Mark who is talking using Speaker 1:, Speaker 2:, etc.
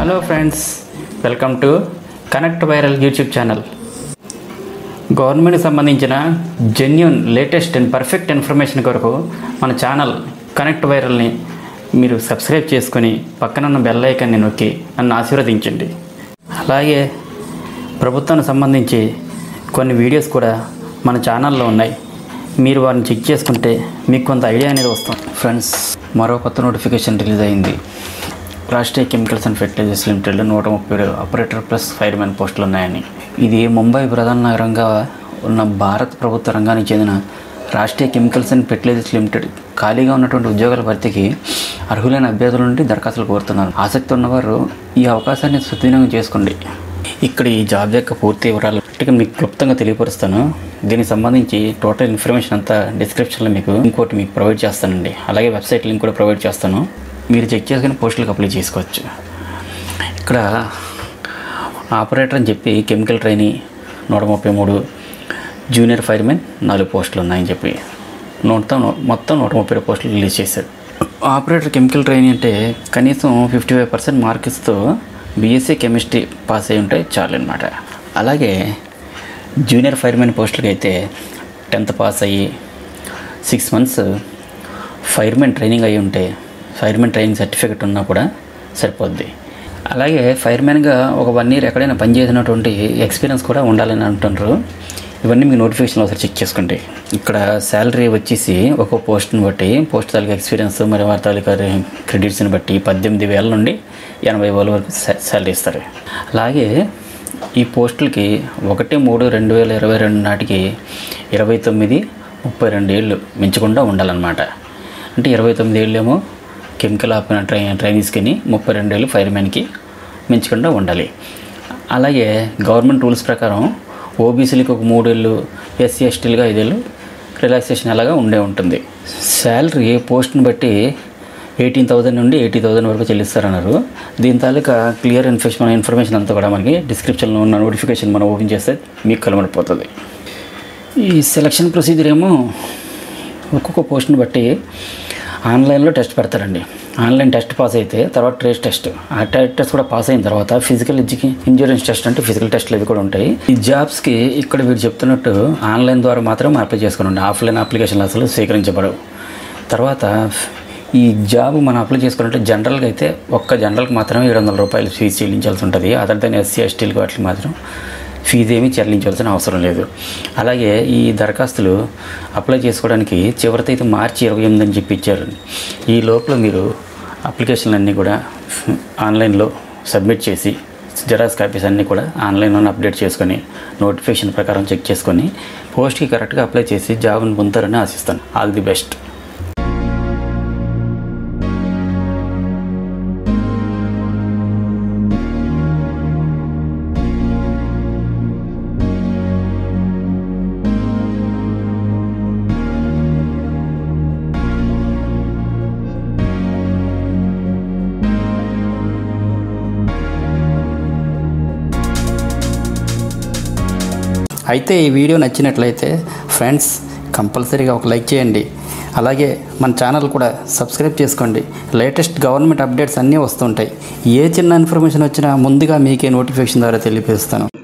Speaker 1: hello friends welcome to connect viral YouTube channel గవర్నమెంట్కి సంబంధించిన genuine latest and perfect information కొరకు మన channel connect వైరల్ని మీరు సబ్స్క్రైబ్ చేసుకొని పక్కన ఉన్న బెల్ ఐకాన్ని నొక్కి నన్ను ఆశీర్వదించండి అలాగే ప్రభుత్వానికి సంబంధించి కొన్ని వీడియోస్ కూడా మన ఛానల్లో ఉన్నాయి మీరు వారిని చెక్ చేసుకుంటే మీకు కొంత ఐడియా అనేది వస్తుంది ఫ్రెండ్స్ మరో కొత్త నోటిఫికేషన్ రిలీజ్ అయింది రాష్ట్రీయ కెమికల్స్ అండ్ ఫెర్టిలైజర్స్ లిమిటెడ్లో నూట ముప్పై ఏడు ఆపరేటర్ ప్లస్ ఫైర్మెన్ పోస్టులు ఉన్నాయని ఇది ముంబై ప్రధాన నగరంగా ఉన్న భారత ప్రభుత్వ రంగానికి చెందిన Rashtriya chemicals and fertilizers limited ఖాళీగా ఉన్నటువంటి ఉద్యోగాల భర్తీకి అర్హులైన అభ్యర్థుల నుండి దరఖాస్తులు కోరుతున్నారు ఆసక్తి ఉన్నవారు ఈ అవకాశాన్ని సద్వినియోగం చేసుకోండి ఇక్కడ ఈ జాబ్ యొక్క పూర్తి వివరాలు ఇక మీకు క్లుప్తంగా తెలియపరుస్తాను దీనికి సంబంధించి టోటల్ ఇన్ఫర్మేషన్ అంతా డిస్క్రిప్షన్లో మీకు ఇంకోటి మీకు ప్రొవైడ్ చేస్తానండి అలాగే వెబ్సైట్ లింక్ కూడా ప్రొవైడ్ చేస్తాను మీరు చెక్ చేసుకుని పోస్టులకు అప్లై చేసుకోవచ్చు ఇక్కడ ఆపరేటర్ అని చెప్పి కెమికల్ ట్రైనీ నూట ముప్పై మూడు జూనియర్ ఫైర్మెన్ నాలుగు పోస్టులు ఉన్నాయని చెప్పి మొత్తం మొత్తం నూట ముప్పై పోస్టులు రిలీజ్ చేశాడు ఆపరేటర్ కెమికల్ ట్రైనింగ్ అంటే కనీసం ఫిఫ్టీ ఫైవ్ పర్సెంట్ మార్క్స్తో బీఎస్సీ కెమిస్ట్రీ పాస్ అయి ఉంటే చాలు అనమాట అలాగే జూనియర్ ఫైర్మెన్ పోస్టులకి అయితే టెన్త్ పాస్ అయ్యి సిక్స్ మంత్స్ ఫైర్మెన్ ట్రైనింగ్ అయి ఉంటే ఫైర్మెన్ ట్రైనింగ్ సర్టిఫికెట్ ఉన్నా కూడా సరిపోద్ది అలాగే ఫైర్మెన్గా ఒక వన్ ఇయర్ ఎక్కడైనా పనిచేసినటువంటి ఎక్స్పీరియన్స్ కూడా ఉండాలని అంటున్నారు ఇవన్నీ మీ నోటిఫికేషన్లో ఒకసారి చెక్ చేసుకోండి ఇక్కడ శాలరీ వచ్చేసి ఒక్కో పోస్ట్ని బట్టి పోస్ట్ తాలూకా ఎక్స్పీరియన్స్ మరి వారి తాలూకా క్రెడిట్స్ని బట్టి పద్దెనిమిది వేల నుండి ఎనభై వేల వరకు శా- శాలరీ ఇస్తారు అలాగే ఈ పోస్టులకి ఒకటి మూడు రెండు వేల ఇరవై రెండు నాటికి ఇరవై తొమ్మిది ముప్పై రెండు ఏళ్ళు మించకుండా ఉండాలన్నమాట అంటే ఇరవై తొమ్మిది ఏళ్ళేమో కెమికల్ ఆపిన ట్రై ట్రైనీస్కి ముప్పై రెండు ఏళ్ళు ఫైర్మెన్కి మించకుండా ఉండాలి అలాగే గవర్నమెంట్ రూల్స్ ప్రకారం ఓబీసీలకు ఒక మూడేళ్ళు ఎస్సీ ఎస్టీలుగా ఐదేళ్ళు రిలాక్సేషన్ అలాగా ఉండే ఉంటుంది శాలరీ పోస్ట్ని బట్టి ఎయిటీన్ థౌసండ్ నుండి ఎయిటీ థౌసండ్ వరకు చెల్లిస్తారన్నారు దీని తాలూకా క్లియర్ ఇన్ఫర్మేషన్ ఇన్ఫర్మేషన్ అంతా కూడా మనకి డిస్క్రిప్షన్లో ఉన్న నోటిఫికేషన్ మనం ఓపెన్ చేస్తే మీకు కలబడిపోతుంది ఈ సెలక్షన్ ప్రొసీజర్ ఏమో ఒక్కొక్క పోస్ట్ని బట్టి ఆన్లైన్లో టెస్ట్ పెడతారండి ఆన్లైన్ టెస్ట్ పాస్ అయితే తర్వాత ట్రేస్ టెస్ట్ ఆ టెస్ట్ కూడా పాస్ అయిన తర్వాత ఫిజికల్ ఎడ్యుకే ఇంజూరెన్స్ టెస్ట్ అంటే ఫిజికల్ టెస్ట్లు ఇవి కూడా ఉంటాయి ఈ జాబ్స్కి ఇక్కడ వీరు చెప్తున్నట్టు ఆన్లైన్ ద్వారా మాత్రం అప్లై చేసుకోండి ఆఫ్లైన్ అప్లికేషన్లు అసలు స్వీకరించబడవు తర్వాత ఈ జాబ్ మనం అప్లై చేసుకున్నట్టు జనరల్గా అయితే ఒక్క జనరల్కి మాత్రమే ఏడు వందల రూపాయలు ఫీజు చెల్లించాల్సి ఉంటుంది అదర్ దాని ఎస్సీ ఎస్టీలకు వాటికి మాత్రం ఫీజు ఏమీ చెల్లించాల్సిన అవసరం లేదు అలాగే ఈ దరఖాస్తులు అప్లై చేసుకోవడానికి చివరితో అయితే మార్చి ఇరవై ఎనిమిది అని చెప్పి ఇచ్చారు ఈ లోపల మీరు అప్లికేషన్లు అన్నీ కూడా ఆన్లైన్లో సబ్మిట్ చేసి జెరాక్స్ కాపీస్ అన్నీ కూడా ఆన్లైన్లో అప్డేట్ చేసుకొని నోటిఫికేషన్ ప్రకారం చెక్ చేసుకొని పోస్ట్కి కరెక్ట్గా అప్లై చేసి జాబ్ని పొందుతారని ఆశిస్తాను ఆల్ ది బెస్ట్ అయితే ఈ వీడియో నచ్చినట్లయితే ఫ్రెండ్స్ కంపల్సరీగా ఒక లైక్ చేయండి అలాగే మన ఛానల్ కూడా సబ్స్క్రైబ్ చేసుకోండి లేటెస్ట్ గవర్నమెంట్ అప్డేట్స్ అన్నీ వస్తుంటాయి ఏ చిన్న ఇన్ఫర్మేషన్ వచ్చినా ముందుగా మీకే నోటిఫికేషన్ ద్వారా తెలియపరుస్తాను